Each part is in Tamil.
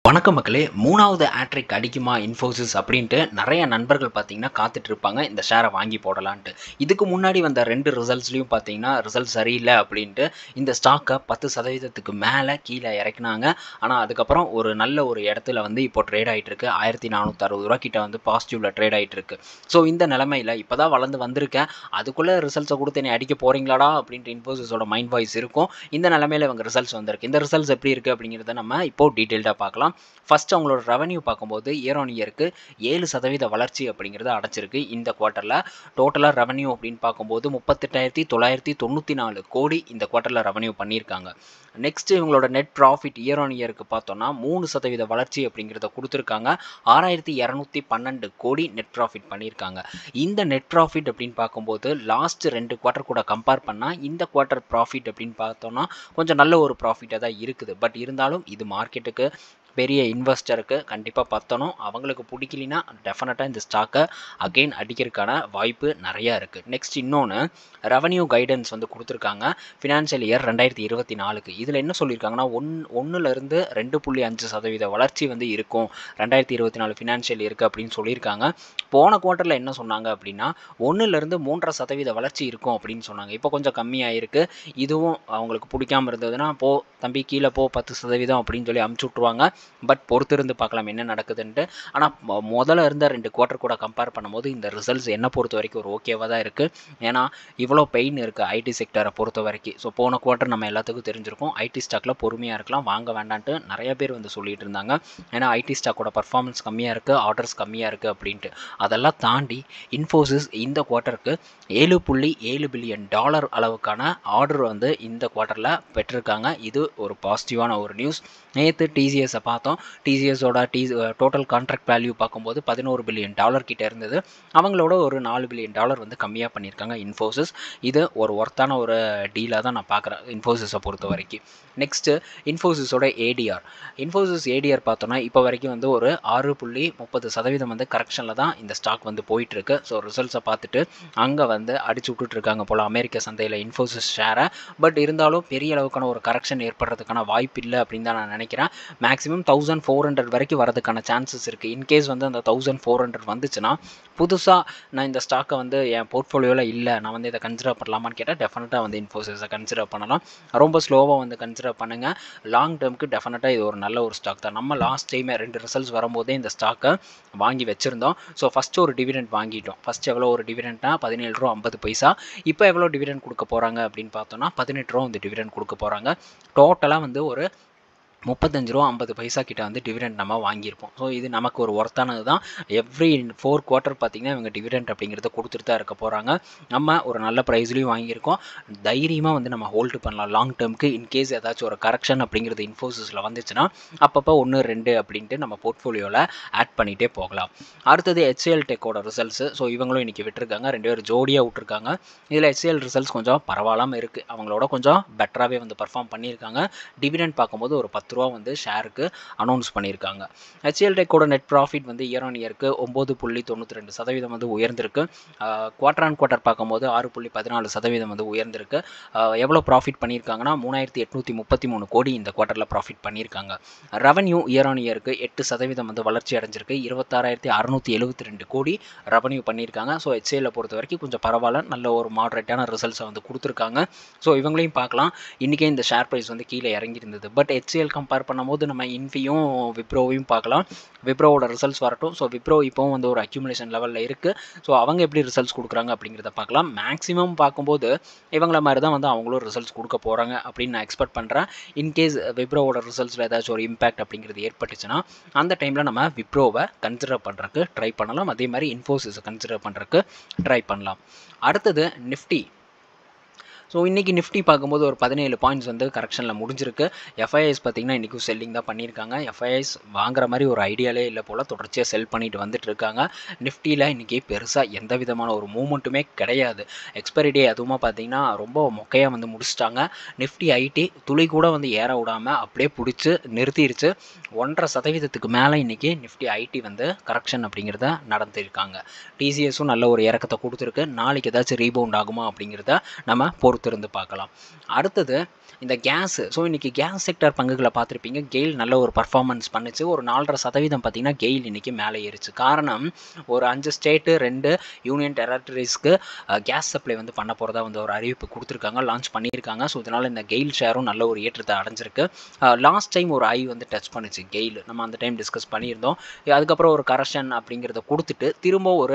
வணக்கம் மக்களே மூணாவது ஆட்ரிக் அடிக்குமா இன்ஃபோசிஸ் அப்படின்ட்டு நிறைய நண்பர்கள் பார்த்தீங்கன்னா காத்துட்டு இருப்பாங்க இந்த ஷேரை வாங்கி போடலான்ட்டு இதுக்கு முன்னாடி வந்த ரெண்டு ரிசல்ட்ஸ்லையும் பார்த்தீங்கன்னா ரிசல்ட் சரியில்லை அப்படின்ட்டு இந்த ஸ்டாக்கை பத்து சதவீதத்துக்கு மேலே கீழே இறக்குனாங்க ஆனால் அதுக்கப்புறம் ஒரு நல்ல ஒரு இடத்துல வந்து இப்போ ட்ரேட் ஆகிட்டு இருக்கு ஆயிரத்தி நானூற்றி அறுபது ரூபா கிட்ட வந்து பாசிட்டிவ்ல ட்ரேட் ஆகிட்டு இருக்கு ஸோ இந்த நிலமையில் இப்போ தான் வளர்ந்து வந்திருக்கேன் அதுக்குள்ளே ரிசல்ட்ஸை கொடுத்து என்னை அடிக்க போறீங்களாடா அப்படின்ட்டு இன்ஃபோசிஸோட மைண்ட் வாய்ஸ் இருக்கும் இந்த நிலமையில இவங்க ரிசல்ட்ஸ் வந்திருக்கு இந்த ரிசல்ட்ஸ் எப்படி இருக்குது அப்படிங்கிறத நம்ம இப்போ டீட்டெயில்டாக பார்க்கலாம் ஃபர்ஸ்ட் அவங்களோட ரெவன்யூ பார்க்கும்போது இயர் ஆன் இயருக்கு ஏழு சதவீத வளர்ச்சி அப்படிங்கிறது அடைச்சிருக்கு இந்த குவார்ட்டரில் டோட்டலாக ரெவன்யூ அப்படின்னு பார்க்கும்போது முப்பத்தெட்டாயிரத்தி தொள்ளாயிரத்தி தொண்ணூற்றி நாலு கோடி இந்த குவார்ட்டரில் ரெவன்யூ பண்ணியிருக்காங்க நெக்ஸ்ட் இவங்களோட நெட் ப்ராஃபிட் இயர் ஆன் இயருக்கு பார்த்தோம்னா மூணு சதவீத வளர்ச்சி அப்படிங்கிறத கொடுத்துருக்காங்க ஆறாயிரத்தி இரநூத்தி பன்னெண்டு கோடி நெட் ப்ராஃபிட் பண்ணியிருக்காங்க இந்த நெட் ப்ராஃபிட் அப்படின்னு பார்க்கும்போது லாஸ்ட் ரெண்டு குவார்ட்டர் கூட கம்பேர் பண்ணால் இந்த குவார்ட்டர் ப்ராஃபிட் அப்படின்னு பார்த்தோம்னா கொஞ்சம் நல்ல ஒரு ப்ராஃபிட்டாக தான் இருக்குது பட் இருந்தாலும் இது மார்க்கெட்டுக்கு பெரிய இன்வெஸ்டருக்கு கண்டிப்பாக பத்தணும் அவங்களுக்கு பிடிக்கலினா டெஃபினட்டாக இந்த ஸ்டாக்கை அகெயின் அடிக்கிறதுக்கான வாய்ப்பு நிறையா இருக்குது நெக்ஸ்ட் இன்னொன்று ரெவன்யூ கைடன்ஸ் வந்து கொடுத்துருக்காங்க ஃபினான்ஷியல் இயர் ரெண்டாயிரத்தி இருபத்தி நாலுக்கு இதில் என்ன சொல்லியிருக்காங்கன்னா ஒன் ஒன்றுலேருந்து ரெண்டு புள்ளி அஞ்சு சதவீத வளர்ச்சி வந்து இருக்கும் ரெண்டாயிரத்தி இருபத்தி நாலு ஃபினான்ஷியல் இருக்குது அப்படின்னு சொல்லியிருக்காங்க போன குவார்ட்டரில் என்ன சொன்னாங்க அப்படின்னா ஒன்றுலேருந்து மூன்றரை சதவீத வளர்ச்சி இருக்கும் அப்படின்னு சொன்னாங்க இப்போ கொஞ்சம் கம்மியாயிருக்கு இதுவும் அவங்களுக்கு பிடிக்காம இருந்ததுன்னா போ தம்பி கீழே போ பத்து சதவீதம் அப்படின்னு சொல்லி அமுச்சு விட்ருவாங்க பட் பொறுத்திருந்து பார்க்கலாம் என்ன நடக்குதுன்ட்டு ஆனால் முதல்ல இருந்த ரெண்டு குவார்ட்டர் கூட கம்பேர் பண்ணும்போது இந்த ரிசல்ட்ஸ் என்ன பொறுத்த வரைக்கும் ஒரு ஓகேவாக தான் இருக்குது ஏன்னா இவ்வளோ பெயின் இருக்குது ஐடி செக்டரை பொறுத்த வரைக்கும் ஸோ போன குவார்ட்டர் நம்ம எல்லாத்துக்கும் தெரிஞ்சிருக்கும் ஐடி ஸ்டாக்கில் பொறுமையாக இருக்கலாம் வாங்க வேண்டான்ட்டு நிறைய பேர் வந்து சொல்லிட்டு இருந்தாங்க ஏன்னா ஐடி ஸ்டாக்கோட பர்ஃபார்மன்ஸ் கம்மியாக இருக்குது ஆர்டர்ஸ் கம்மியாக இருக்குது அப்படின்ட்டு அதெல்லாம் தாண்டி இன்ஃபோசிஸ் இந்த குவார்ட்டருக்கு ஏழு புள்ளி ஏழு பில்லியன் டாலர் அளவுக்கான ஆர்டர் வந்து இந்த குவார்ட்டரில் பெற்றிருக்காங்க இது ஒரு பாசிட்டிவான ஒரு நியூஸ் நேற்று டிசிஎஸை பார்த்தோம் டிசிஎஸோட டி டோட்டல் கான்ட்ராக்ட் வேல்யூ பார்க்கும்போது பதினோரு பில்லியன் டாலர் கிட்ட இருந்தது அவங்களோட ஒரு நாலு பில்லியன் டாலர் வந்து கம்மியாக பண்ணியிருக்காங்க இன்ஃபோசிஸ் இது ஒரு ஒர்த்தான ஒரு டீலாக தான் நான் பார்க்குறேன் இன்ஃபோசிஸை பொறுத்த வரைக்கும் நெக்ஸ்ட்டு இன்ஃபோசிஸோட ஏடிஆர் இன்ஃபோசிஸ் ஏடிஆர் பார்த்தோன்னா இப்போ வரைக்கும் வந்து ஒரு ஆறு புள்ளி முப்பது சதவீதம் வந்து கரெக்ஷனில் தான் இந்த ஸ்டாக் வந்து போயிட்டுருக்கு ஸோ ரிசல்ட்ஸை பார்த்துட்டு அங்கே வந்து அடிச்சு விட்டுட்ருக்காங்க போல் அமெரிக்க சந்தையில் இன்ஃபோசிஸ் ஷேரை பட் இருந்தாலும் பெரிய அளவுக்கான ஒரு கரெக்ஷன் ஏற்படுறதுக்கான வாய்ப்பு இல்லை அப்படின்னு தான் நான் நினைக்கிறேன் மேக்ஸிமம் தௌசண்ட் ஃபோர் ஹண்ட்ரட் வரைக்கும் வரதுக்கான சான்சஸ் இருக்குது இன்கேஸ் வந்து அந்த தௌசண்ட் ஃபோர் ஹண்ட்ரட் வந்துச்சுன்னா புதுசாக நான் இந்த ஸ்டாக்கை வந்து என் போர்ட்ஃபோலியோவில் இல்லை நான் வந்து இதை கன்சிடர் பண்ணலாமான்னு கேட்டால் டெஃபினட்டாக வந்து இன்ஃபோசிஸை கன்சிடர் பண்ணலாம் ரொம்ப ஸ்லோவாக வந்து கன்சிடர் பண்ணுங்கள் லாங் டேர்முக்கு டெஃபினட்டாக இது ஒரு நல்ல ஒரு ஸ்டாக் தான் நம்ம லாஸ்ட் டைமே ரெண்டு ரிசல்ட்ஸ் வரும்போதே இந்த ஸ்டாக்கை வாங்கி வச்சுருந்தோம் ஸோ ஃபஸ்ட்டு ஒரு டிவிடெண்ட் வாங்கிட்டோம் ஃபஸ்ட் எவ்வளோ ஒரு டிவிடெண்ட்னா பதினேழு ரூபா ஐம்பது பைசா இப்போ எவ்வளோ டிவிடெண்ட் கொடுக்க போகிறாங்க அப்படின்னு பார்த்தோன்னா பதினெட்டு ரூபா வந்து டிவிடெண்ட் கொடுக்க போகிறாங்க டோட்டலாக வந்து ஒரு முப்பத்தஞ்சு ரூபா ஐம்பது பைசா கிட்ட வந்து டிவிடெண்ட் நம்ம வாங்கியிருப்போம் ஸோ இது நமக்கு ஒரு ஒர்த்தானது தான் எவ்ரி ஃபோர் குவார்ட்டர் பார்த்திங்கன்னா இவங்க டிவிடெண்ட் அப்படிங்கிறத கொடுத்துட்டு தான் இருக்க போகிறாங்க நம்ம ஒரு நல்ல ப்ரைஸ்லையும் வாங்கியிருக்கோம் தைரியமாக வந்து நம்ம ஹோல்டு பண்ணலாம் லாங் டேர்முக்கு இன்கேஸ் ஏதாச்சும் ஒரு கரெக்ஷன் அப்படிங்கிறது இன்ஃபோசிஸில் வந்துச்சுன்னா அப்பப்போ ஒன்று ரெண்டு அப்படின்ட்டு நம்ம போர்ட்ஃபோலியோவில் ஆட் பண்ணிகிட்டே போகலாம் அடுத்தது ஹெச்ஏஎல் டெக்கோட ரிசல்ட்ஸு ஸோ இவங்களும் இன்றைக்கி விட்டுருக்காங்க ரெண்டு பேரும் ஜோடியாக விட்டுருக்காங்க இதில் ஹெச்ஏஎல் ரிசல்ட்ஸ் கொஞ்சம் பரவாயில்லாமல் இருக்குது அவங்களோட கொஞ்சம் பெட்டராகவே வந்து பர்ஃபார்ம் பண்ணியிருக்காங்க டிவிடெண்ட் பார்க்கும்போது ஒரு பத்து ரூபா வந்து ஷேருக்கு அனௌன்ஸ் பண்ணியிருக்காங்க ஹெச்எல் டெக்கோட நெட் ப்ராஃபிட் வந்து இயர் ஆன் இயருக்கு ஒம்பது புள்ளி தொண்ணூற்றி ரெண்டு சதவீதம் வந்து உயர்ந்திருக்கு குவார்டர் ஆன் குவார்ட்டர் பார்க்கும்போது ஆறு புள்ளி பதினாலு சதவீதம் வந்து உயர்ந்திருக்கு எவ்வளோ ப்ராஃபிட் பண்ணியிருக்காங்கன்னா மூணாயிரத்தி எட்நூற்றி முப்பத்தி மூணு கோடி இந்த குவார்ட்டரில் ப்ராஃபிட் பண்ணியிருக்காங்க ரெவன்யூ இயர் ஆன் இயருக்கு எட்டு சதவீதம் வந்து வளர்ச்சி அடைஞ்சிருக்கு இருபத்தாறாயிரத்தி அறுநூற்றி எழுபத்தி ரெண்டு கோடி ரெவன்யூ பண்ணியிருக்காங்க ஸோ ஹெச்ஏல பொறுத்த வரைக்கும் கொஞ்சம் பரவாயில்ல நல்ல ஒரு மாடரேட்டான ரிசல்ட்ஸை வந்து கொடுத்துருக்காங்க ஸோ இவங்களையும் பார்க்கலாம் இன்றைக்கே இந்த ஷேர் ப்ரைஸ் வந்து கீழே இறங்கியிருந்தது பட் ஹெச்ஏஎல் கம்பேர் பண்ணும்போது நம்ம இன்ஃபியும் விப்ரோவையும் பார்க்கலாம் விப்ரோவோட ரிசல்ட்ஸ் வரட்டும் ஸோ விப்ரோ இப்போவும் வந்து ஒரு அக்யூமுலேஷன் லெவலில் இருக்குது ஸோ அவங்க எப்படி ரிசல்ட்ஸ் கொடுக்குறாங்க அப்படிங்கிறத பார்க்கலாம் மேக்ஸிமம் பார்க்கும்போது இவங்கள மாதிரி தான் வந்து அவங்களும் ரிசல்ட்ஸ் கொடுக்க போகிறாங்க அப்படின்னு நான் எக்ஸ்பெக்ட் பண்ணுறேன் இன்கேஸ் விப்ரோவோட ரிசல்ட்ஸில் ஏதாச்சும் ஒரு இம்பாக்ட் அப்படிங்கிறது ஏற்பட்டுச்சுன்னா அந்த டைமில் நம்ம விப்ரோவை கன்சிடர் பண்ணுறக்கு ட்ரை பண்ணலாம் அதே மாதிரி இன்ஃபோசிஸை கன்சிடர் பண்ணுறக்கு ட்ரை பண்ணலாம் அடுத்தது நிஃப்டி ஸோ இன்றைக்கி நிஃப்டி பார்க்கும்போது ஒரு பதினேழு பாயிண்ட்ஸ் வந்து கரெக்ஷனில் முடிஞ்சிருக்கு எஃப்ஐஎஸ் பார்த்திங்கன்னா இன்றைக்கும் செல்லிங் தான் பண்ணியிருக்காங்க எஃப்ஐஎஸ் வாங்குற மாதிரி ஒரு ஐடியாலே இல்லை போல் தொடர்ச்சியாக செல் பண்ணிட்டு வந்துட்டு இருக்காங்க நிஃப்டியில் இன்றைக்கி பெருசாக எந்த விதமான ஒரு மூமெண்ட்டுமே கிடையாது எக்ஸ்பைரி டே அதுவுமா பார்த்திங்கன்னா ரொம்ப மொக்கையாக வந்து முடிச்சிட்டாங்க நிஃப்டி ஐடி துளி கூட வந்து ஏற விடாமல் அப்படியே பிடிச்சி நிறுத்திடுச்சு ஒன்றரை சதவீதத்துக்கு மேலே இன்றைக்கி நிஃப்டி ஐடி வந்து கரெக்ஷன் அப்படிங்கிறத நடந்திருக்காங்க டிசிஎஸும் நல்ல ஒரு இறக்கத்தை கொடுத்துருக்கு நாளைக்கு ஏதாச்சும் ரீபவுண்ட் ஆகுமா அப்படிங்கிறத நம்ம பொறுத்து பொறுத்திருந்து பார்க்கலாம் அடுத்தது இந்த கேஸு ஸோ இன்றைக்கி கேஸ் செக்டர் பங்குகளை பார்த்துருப்பீங்க கெயில் நல்ல ஒரு பர்ஃபார்மன்ஸ் பண்ணுச்சு ஒரு நாலரை சதவீதம் பார்த்திங்கன்னா கெயில் இன்றைக்கி மேலே ஏறிச்சு காரணம் ஒரு அஞ்சு ஸ்டேட்டு ரெண்டு யூனியன் டெரிட்டரிஸ்க்கு கேஸ் சப்ளை வந்து பண்ண போகிறதா வந்து ஒரு அறிவிப்பு கொடுத்துருக்காங்க லான்ச் பண்ணியிருக்காங்க ஸோ இதனால் இந்த கெயில் ஷேரும் நல்ல ஒரு ஏற்றத்தை அடைஞ்சிருக்கு லாஸ்ட் டைம் ஒரு ஐ வந்து டச் பண்ணுச்சு கெயில் நம்ம அந்த டைம் டிஸ்கஸ் பண்ணியிருந்தோம் அதுக்கப்புறம் ஒரு கரெக்ஷன் அப்படிங்கிறத கொடுத்துட்டு திரும்ப ஒரு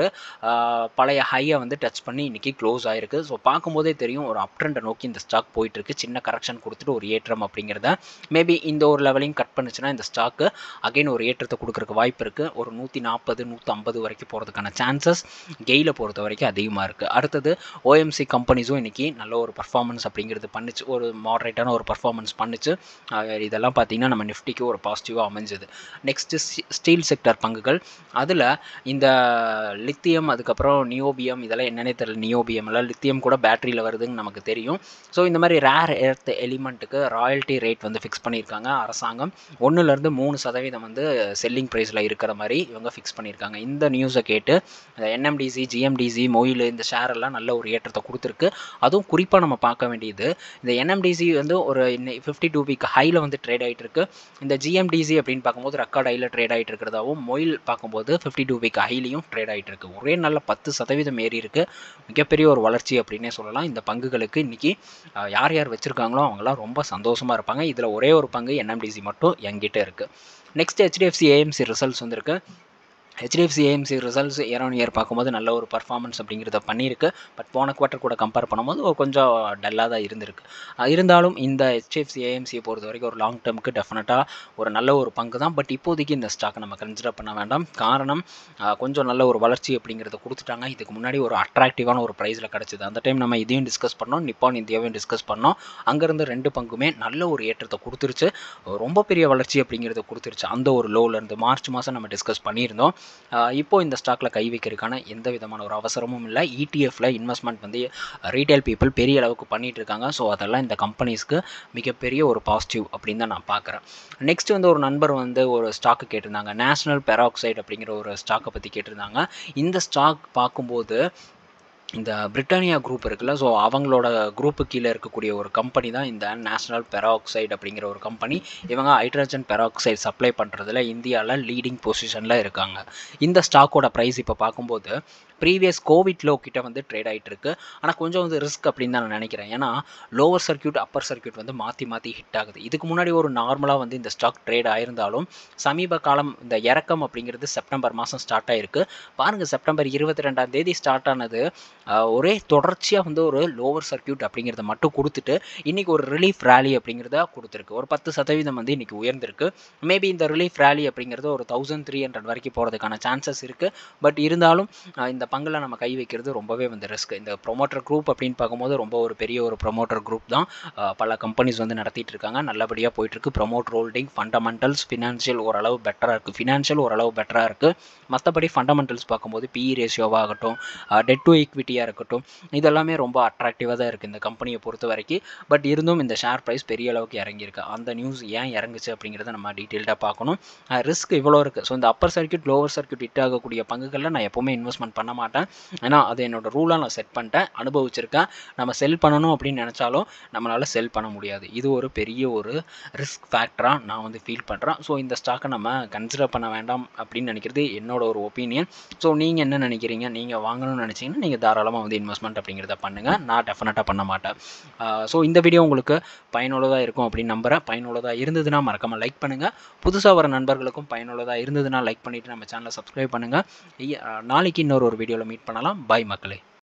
பழைய ஹையை வந்து டச் பண்ணி இன்றைக்கி க்ளோஸ் ஆகிருக்கு ஸோ பார்க்கும்போதே தெரியும் ஒரு அப் ட்ரெண்டை நோக்கி இந்த ஸ்டாக் போயிட்டுருக்கு சின்ன கரெக்ஷன் கொடுத்துட்டு ஒரு ஏற்றம் அப்படிங்கிறத மேபி இந்த ஒரு லெவலையும் கட் பண்ணுச்சுன்னா இந்த ஸ்டாக்கு அகைன் ஒரு ஏற்றத்தை கொடுக்குறக்கு வாய்ப்பு இருக்குது ஒரு நூற்றி நாற்பது நூற்றி ஐம்பது வரைக்கும் போகிறதுக்கான சான்சஸ் கெயிலை பொறுத்த வரைக்கும் அதிகமாக இருக்குது அடுத்தது ஓஎம்சி கம்பெனிஸும் இன்றைக்கி நல்ல ஒரு பர்ஃபார்மன்ஸ் அப்படிங்கிறது பண்ணிச்சு ஒரு மாடரேட்டான ஒரு பர்ஃபார்மன்ஸ் பண்ணிச்சு இதெல்லாம் பார்த்திங்கன்னா நம்ம நிஃப்டிக்கு ஒரு பாசிட்டிவாக அமைஞ்சது நெக்ஸ்ட்டு ஸ்டீல் செக்டர் பங்குகள் அதில் இந்த லித்தியம் அதுக்கப்புறம் நியோபியம் இதெல்லாம் என்னன்னே தெரியல நியோபியம் எல்லாம் லித்தியம் கூட பேட்டரியில் வருதுன்னு நமக்கு தெரியும் ஸோ இந்த மாதிரி ரேர் எர்த் எலிமெண்ட்டுக்கு ராயல்ட்டி ரேட் வந்து ஃபிக்ஸ் பண்ணியிருக்காங்க அரசாங்கம் ஒன்றுலேருந்து மூணு சதவீதம் வந்து செல்லிங் ப்ரைஸில் இருக்கிற மாதிரி இவங்க ஃபிக்ஸ் பண்ணியிருக்காங்க இந்த நியூஸை கேட்டு இந்த என்எம்டிசி ஜிஎம்டிசி மொயில் இந்த ஷேர் எல்லாம் நல்ல ஒரு ஏற்றத்தை கொடுத்துருக்கு அதுவும் குறிப்பாக நம்ம பார்க்க வேண்டியது இந்த என்எம்டிசி வந்து ஒரு ஃபிஃப்டி டூ வீக் ஹையில் வந்து ட்ரேட் ஆகிட்டு இருக்கு இந்த ஜிஎம்டிசி அப்படின்னு பார்க்கும்போது ரெக்கார்ட் ஹையில் ட்ரேட் ஆகிட்டு இருக்கிறதாவும் மொயில் பார்க்கும்போது ஃபிஃப்டி டூ வீக் ஹைலையும் ட்ரேட் ஆகிட்டு இருக்கு ஒரே நல்ல பத்து சதவீதம் ஏறி இருக்கு மிகப்பெரிய ஒரு வளர்ச்சி அப்படின்னே சொல்லலாம் இந்த பங்குகளுக்கு இன்றைக்கி யார் யார் வச்சுருக்காங்களோ அவங்களாம் ரொம்ப சந்தோஷமாக இருப்பாங்க இதில் ஒரே ஒரு பங்கு என்எம்டிசி மட்டும் என்கிட்ட இருக்குது நெக்ஸ்ட் ஹெச்டிஎஃப்சி ஏஎம்சி ரிசல்ட்ஸ் வந்திருக்கு HDFC AMC results year on year பார்க்கும்போது நல்ல ஒரு பர்ஃபார்மன்ஸ் அப்படிங்கிறத பண்ணியிருக்கு பட் போன குவார்ட்டர் கூட கம்பேர் பண்ணும்போது ஒரு கொஞ்சம் டல்லாக தான் இருந்திருக்கு இருந்தாலும் இந்த ஹெச்டிஎஃப்சி ஏஎம்சியை பொறுத்த வரைக்கும் ஒரு லாங் டேர்முக்கு டெஃபினட்டாக ஒரு நல்ல ஒரு பங்கு தான் பட் இப்போதைக்கு இந்த ஸ்டாக்கை நம்ம கன்சிடர் பண்ண வேண்டாம் காரணம் கொஞ்சம் நல்ல ஒரு வளர்ச்சி அப்படிங்கிறத கொடுத்துட்டாங்க இதுக்கு முன்னாடி ஒரு அட்ராக்டிவான ஒரு ப்ரைஸில் கிடச்சிது அந்த டைம் நம்ம இதையும் டிஸ்கஸ் பண்ணோம் நிப்பான் இந்தியாவையும் டிஸ்கஸ் பண்ணோம் அங்கேருந்து ரெண்டு பங்குமே நல்ல ஒரு ஏற்றத்தை கொடுத்துருச்சு ரொம்ப பெரிய வளர்ச்சி அப்படிங்கிறத கொடுத்துருச்சு அந்த ஒரு லோலேருந்து மார்ச் மாதம் நம்ம டிஸ்கஸ் பண்ணியிருந்தோம் இப்போ இந்த ஸ்டாக்கில் கை வைக்கிறதுக்கான எந்த விதமான ஒரு அவசரமும் இல்லை இடிஎஃப்ல இன்வெஸ்ட்மெண்ட் வந்து ரீட்டைல் பீப்புள் பெரிய அளவுக்கு பண்ணிகிட்டு இருக்காங்க ஸோ அதெல்லாம் இந்த கம்பெனிஸ்க்கு மிகப்பெரிய ஒரு பாசிட்டிவ் அப்படின்னு தான் நான் பார்க்குறேன் நெக்ஸ்ட் வந்து ஒரு நண்பர் வந்து ஒரு ஸ்டாக்கு கேட்டிருந்தாங்க நேஷனல் பெராக்சைடு அப்படிங்கிற ஒரு ஸ்டாக்கை பற்றி கேட்டிருந்தாங்க இந்த ஸ்டாக் பார்க்கும்போது இந்த பிரிட்டானியா குரூப் இருக்குல்ல ஸோ அவங்களோட குரூப்பு கீழே இருக்கக்கூடிய ஒரு கம்பெனி தான் இந்த நேஷனல் பெராக்சைடு அப்படிங்கிற ஒரு கம்பெனி இவங்க ஹைட்ரஜன் பெராக்சைடு சப்ளை பண்ணுறதுல இந்தியாவில் லீடிங் பொசிஷனில் இருக்காங்க இந்த ஸ்டாக்கோட ப்ரைஸ் இப்போ பார்க்கும்போது ப்ரீவியஸ் கோவிட் லோ கிட்ட வந்து ட்ரேட் ஆகிட்டு இருக்கு ஆனால் கொஞ்சம் வந்து ரிஸ்க் அப்படின்னு தான் நான் நினைக்கிறேன் ஏன்னா லோவர் சர்க்கியூட் அப்பர் சர்க்கியூட் வந்து மாற்றி மாற்றி ஹிட் ஆகுது இதுக்கு முன்னாடி ஒரு நார்மலாக வந்து இந்த ஸ்டாக் ட்ரேட் ஆயிருந்தாலும் சமீப காலம் இந்த இறக்கம் அப்படிங்கிறது செப்டம்பர் மாதம் ஸ்டார்ட் ஆயிருக்கு பாருங்கள் செப்டம்பர் இருபத்தி ரெண்டாம் தேதி ஸ்டார்ட் ஆனது ஒரே தொடர்ச்சியாக வந்து ஒரு லோவர் சர்க்கியூட் அப்படிங்கிறத மட்டும் கொடுத்துட்டு இன்றைக்கி ஒரு ரிலீஃப் ரேலி அப்படிங்கிறத கொடுத்துருக்கு ஒரு பத்து சதவீதம் வந்து இன்றைக்கி உயர்ந்திருக்கு மேபி இந்த ரிலீஃப் ரேலி அப்படிங்கிறது ஒரு தௌசண்ட் த்ரீ ஹண்ட்ரட் வரைக்கும் போகிறதுக்கான சான்சஸ் இருக்குது பட் இருந்தாலும் இந்த பங்கில் நம்ம கை வைக்கிறது ரொம்பவே வந்து ரிஸ்க் இந்த ப்ரொமோட்டர் குரூப் அப்படின்னு பார்க்கும்போது ரொம்ப ஒரு பெரிய ஒரு ப்ரொமோட்டர் குரூப் தான் பல கம்பெனிஸ் வந்து நடத்திட்டு இருக்காங்க நல்லபடியாக போயிட்டுருக்கு ப்ரொமோட் ஹோல்டிங் ஃபண்டமெண்டல்ஸ் ஃபினான்ஷியல் ஓரளவு பெட்டராக இருக்குது ஃபினான்ஷியல் ஓரளவு பெட்டராக இருக்குது மற்றபடி ஃபண்டமெண்டல்ஸ் பார்க்கும்போது பிஇ ரேஷியோவாகட்டும் டெட் டு ஈக்விட்டியாக இருக்கட்டும் இதெல்லாமே ரொம்ப அட்ராக்டிவாக தான் இருக்குது இந்த கம்பெனியை பொறுத்த வரைக்கும் பட் இருந்தும் இந்த ஷேர் ப்ரைஸ் பெரிய அளவுக்கு இறங்கியிருக்கு அந்த நியூஸ் ஏன் இறங்குச்சு அப்படிங்கிறத நம்ம டீட்டெயில்டாக பார்க்கணும் ரிஸ்க் இவ்வளோ இருக்குது ஸோ இந்த upper circuit lower circuit hit ஆகக்கூடிய பங்குகளில் நான் எப்போவுமே இன்வெஸ்ட்மெண்ட் பண்ண மாட்டேன் ஏன்னா அது என்னோட ரூலாக நான் செட் பண்ணிட்டேன் அனுபவிச்சிருக்கேன் நம்ம செல் பண்ணணும் அப்படின்னு நினச்சாலும் நம்மளால் செல் பண்ண முடியாது இது ஒரு பெரிய ஒரு ரிஸ்க் ஃபேக்டராக நான் வந்து ஃபீல் பண்ணுறேன் ஸோ இந்த ஸ்டாக்கை நம்ம கன்சிடர் பண்ண வேண்டாம் அப்படின்னு நினைக்கிறது என்னோட ஒரு ஒப்பீனியன் ஸோ நீங்கள் என்ன நினைக்கிறீங்க நீங்கள் வாங்கணும்னு நினச்சிங்கன்னா நீங்கள் தாராளமாக வந்து இன்வெஸ்ட்மெண்ட் அப்படிங்கிறத பண்ணுங்கள் நான் டெஃபினட்டாக பண்ண மாட்டேன் ஸோ இந்த வீடியோ உங்களுக்கு பயனுள்ளதாக இருக்கும் அப்படின்னு நம்புகிறேன் பயனுள்ளதாக இருந்ததுன்னா மறக்காமல் லைக் பண்ணுங்கள் புதுசாக வர நண்பர்களுக்கும் பயனுள்ளதாக இருந்ததுன்னா லைக் பண்ணிவிட்டு நம்ம சேனலை சப்ஸ்கிரைப் பண்ணுங்கள் நாளைக்கு இன்னொரு ஒரு வீடியோவில் மீட் பண்ணலாம் பாய் மக்களே